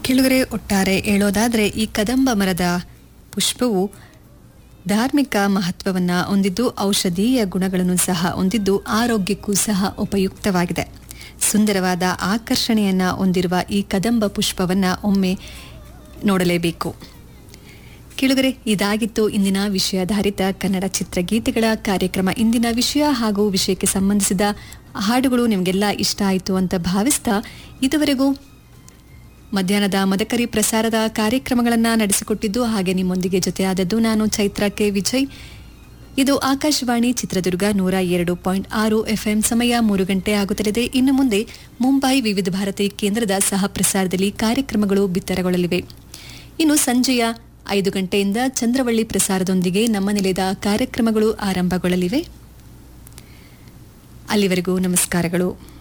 ಕೆಳಗರೆ ಒಟ್ಟಾರೆ ಹೇಳೋದಾದರೆ ಈ ಕದಂಬ ಮರದ ಪುಷ್ಪವು ಧಾರ್ಮಿಕ ಮಹತ್ವವನ್ನು ಹೊಂದಿದ್ದು ಔಷಧೀಯ ಗುಣಗಳನ್ನು ಸಹ ಹೊಂದಿದ್ದು ಆರೋಗ್ಯಕ್ಕೂ ಸಹ ಉಪಯುಕ್ತವಾಗಿದೆ ಸುಂದರವಾದ ಆಕರ್ಷಣೆಯನ್ನ ಹೊಂದಿರುವ ಈ ಕದಂಬ ಪುಷ್ಪವನ್ನ ಒಮ್ಮೆ ನೋಡಲೇಬೇಕು ಕೆಳಗರೆ ಇದಾಗಿತ್ತು ಇಂದಿನ ವಿಷಯಾಧಾರಿತ ಕನ್ನಡ ಚಿತ್ರಗೀತೆಗಳ ಕಾರ್ಯಕ್ರಮ ಇಂದಿನ ವಿಷಯ ಹಾಗೂ ವಿಷಯಕ್ಕೆ ಸಂಬಂಧಿಸಿದ ಹಾಡುಗಳು ನಿಮಗೆಲ್ಲ ಇಷ್ಟ ಆಯಿತು ಅಂತ ಭಾವಿಸ್ತಾ ಇದುವರೆಗೂ ಮಧ್ಯಾಹ್ನದ ಮದಕರಿ ಪ್ರಸಾರದ ಕಾರ್ಯಕ್ರಮಗಳನ್ನು ನಡೆಸಿಕೊಟ್ಟಿದ್ದು ಹಾಗೆ ನಿಮ್ಮೊಂದಿಗೆ ಜೊತೆಯಾದದ್ದು ನಾನು ಚೈತ್ರ ಕೆ ವಿಜಯ್ ಇದು ಆಕಾಶವಾಣಿ ಚಿತ್ರದುರ್ಗ ನೂರ ಎರಡು ಪಾಯಿಂಟ್ ಆರು ಎಫ್ಎಂ ಸಮಯ ಮೂರು ಗಂಟೆ ಆಗುತ್ತಲಿದೆ ಇನ್ನು ಮುಂದೆ ಮುಂಬೈ ವಿವಿಧ ಭಾರತಿ ಕೇಂದ್ರದ ಸಹ ಪ್ರಸಾರದಲ್ಲಿ ಕಾರ್ಯಕ್ರಮಗಳು ಬಿತ್ತರಗೊಳ್ಳಲಿವೆ ಇನ್ನು ಸಂಜೆಯ ಐದು ಗಂಟೆಯಿಂದ ಚಂದ್ರವಳ್ಳಿ ಪ್ರಸಾರದೊಂದಿಗೆ ನಮ್ಮ ನಿಲಯದ ಕಾರ್ಯಕ್ರಮಗಳು ಆರಂಭಗೊಳ್ಳಲಿವೆ ಅಲ್ಲಿವರೆಗೂ ನಮಸ್ಕಾರಗಳು